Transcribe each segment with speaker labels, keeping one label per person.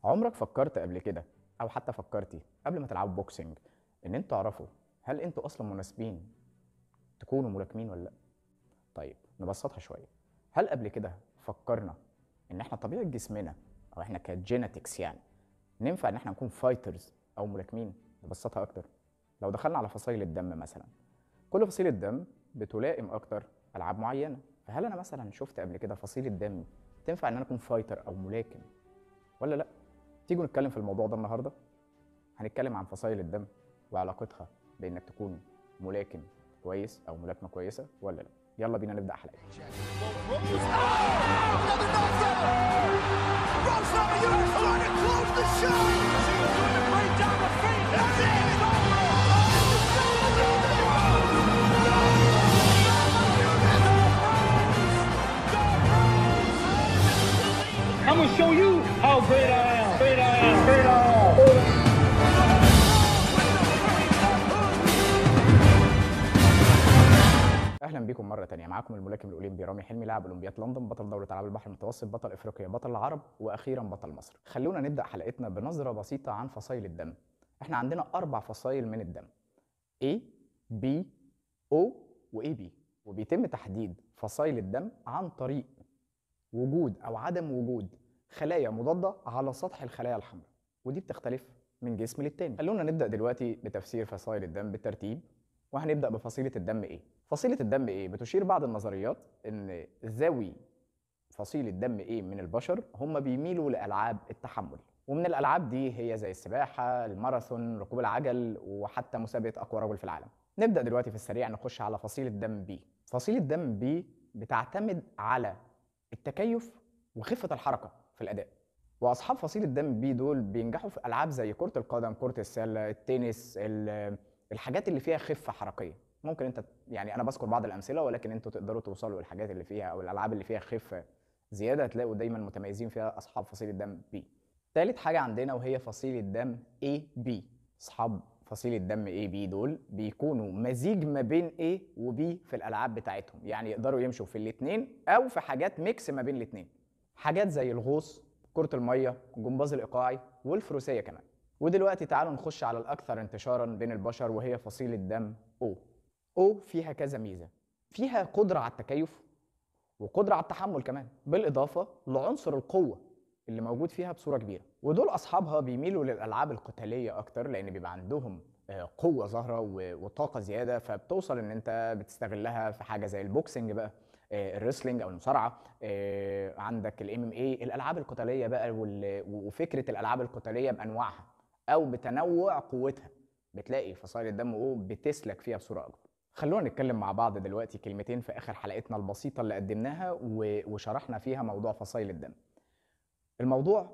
Speaker 1: عمرك فكرت قبل كده او حتى فكرتي قبل ما تلعبوا بوكسنج ان انتوا تعرفوا هل انتوا اصلا مناسبين تكونوا ملاكمين ولا لا طيب نبسطها شويه هل قبل كده فكرنا ان احنا طبيعه جسمنا او احنا كجينetics يعني ننفع ان احنا نكون فايترز او ملاكمين نبسطها اكتر لو دخلنا على فصائل الدم مثلا كل فصيله دم بتلائم اكتر العاب معينه فهل انا مثلا شفت قبل كده فصيله دم تنفع ان انا اكون فايتر او ملاكم ولا لا تيجوا نتكلم في الموضوع ده النهارده هنتكلم عن فصائل الدم وعلاقتها بانك تكون ملاكم كويس او ملاكمه كويسه ولا لا يلا بينا نبدا حلقتنا
Speaker 2: Rose over US trying to close the show. She's going to break down the feet. That's it. It's over.
Speaker 3: I'm gonna show you how great I am. Great I am. Great I am.
Speaker 1: اهلا بيكم مره تانية معاكم الملاكم الاولمبي رامي حلمي لاعب اولمبياد لندن بطل دوله العاب البحر المتوسط بطل افريقيا بطل العرب واخيرا بطل مصر خلونا نبدا حلقتنا بنظره بسيطه عن فصائل الدم احنا عندنا اربع فصائل من الدم A B O و AB وبيتم تحديد فصائل الدم عن طريق وجود او عدم وجود خلايا مضاده على سطح الخلايا الحمراء ودي بتختلف من جسم للتاني خلونا نبدا دلوقتي بتفسير فصائل الدم بالترتيب وهنبدا بفصيله الدم ايه فصيله الدم ايه بتشير بعض النظريات ان ذوي فصيله دم ايه من البشر هم بيميلوا لالعاب التحمل ومن الالعاب دي هي زي السباحه الماراثون ركوب العجل وحتى مسابقه اقوى رجل في العالم نبدا دلوقتي في السريع نخش على فصيله دم بي فصيله دم بي بتعتمد على التكيف وخفه الحركه في الاداء واصحاب فصيله دم بي دول بينجحوا في العاب زي كره القدم كره السله التنس ال- الحاجات اللي فيها خفه حركيه ممكن انت يعني انا بذكر بعض الامثله ولكن انتوا تقدروا توصلوا للحاجات اللي فيها او الالعاب اللي فيها خفه زياده هتلاقوا دايما متميزين فيها اصحاب فصيله دم بي تالت حاجه عندنا وهي فصيله دم اي بي اصحاب فصيله دم اي بي دول بيكونوا مزيج ما بين A و B في الالعاب بتاعتهم يعني يقدروا يمشوا في الاثنين او في حاجات ميكس ما بين الاثنين حاجات زي الغوص كره الميه الجمباز الايقاعي والفروسيه كمان ودلوقتي تعالوا نخش على الاكثر انتشارا بين البشر وهي فصيله دم O O فيها كذا ميزه فيها قدره على التكيف وقدره على التحمل كمان بالاضافه لعنصر القوه اللي موجود فيها بصوره كبيره ودول اصحابها بيميلوا للالعاب القتاليه اكتر لان بيبقى عندهم آه، قوه ظاهره و- وطاقه زياده فبتوصل ان انت بتستغلها في حاجه زي البوكسنج بقى آه، الريسلينج او المصارعه آه، عندك الام ام اي الالعاب القتاليه بقى وال- وفكره الالعاب القتاليه بانواعها او بتنوع قوتها بتلاقي فصائل الدم او بتسلك فيها بصوره اكبر خلونا نتكلم مع بعض دلوقتي كلمتين في اخر حلقتنا البسيطه اللي قدمناها و- وشرحنا فيها موضوع فصائل الدم الموضوع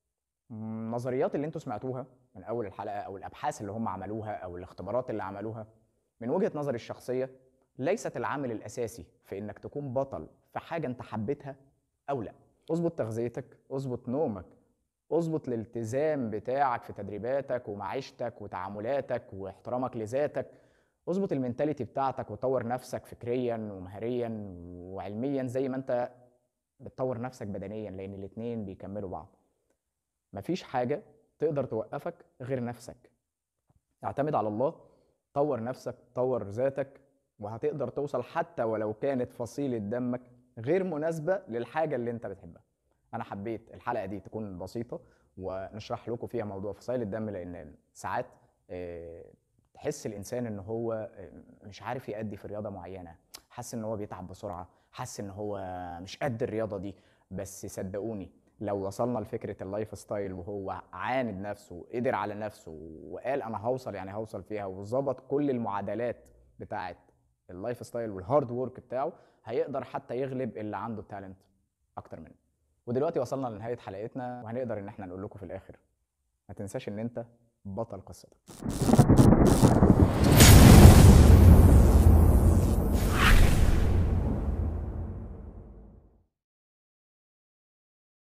Speaker 1: مم، النظريات اللي انتوا سمعتوها من اول الحلقه او الابحاث اللي هم عملوها او الاختبارات اللي عملوها من وجهه نظري الشخصيه ليست العامل الاساسي في انك تكون بطل في حاجه انت حبيتها او لا اظبط تغذيتك اظبط نومك اظبط الالتزام بتاعك في تدريباتك ومعيشتك وتعاملاتك واحترامك لذاتك اظبط المنتاليتي بتاعتك وطور نفسك فكريا ومهريا وعلميا زي ما انت بتطور نفسك بدنيا لان الاتنين بيكملوا بعض مفيش حاجة تقدر توقفك غير نفسك اعتمد على الله طور نفسك طور ذاتك وهتقدر توصل حتى ولو كانت فصيلة دمك غير مناسبة للحاجة اللي انت بتحبها انا حبيت الحلقة دي تكون بسيطة ونشرح لكم فيها موضوع فصائل الدم لان ساعات آه، تحس الانسان ان هو آه، مش عارف يأدي في رياضة معينة حاسس ان هو بيتعب بسرعة حاسس ان هو مش قد الرياضة دي بس صدقوني لو وصلنا لفكره اللايف ستايل وهو عاند نفسه وقدر على نفسه وقال انا هوصل يعني هوصل فيها وظبط كل المعادلات بتاعه اللايف ستايل والهارد وورك بتاعه هيقدر حتى يغلب اللي عنده تالنت اكتر منه ودلوقتي وصلنا لنهايه حلقتنا وهنقدر ان احنا نقول لكم في الاخر ما تنساش ان انت بطل قصتك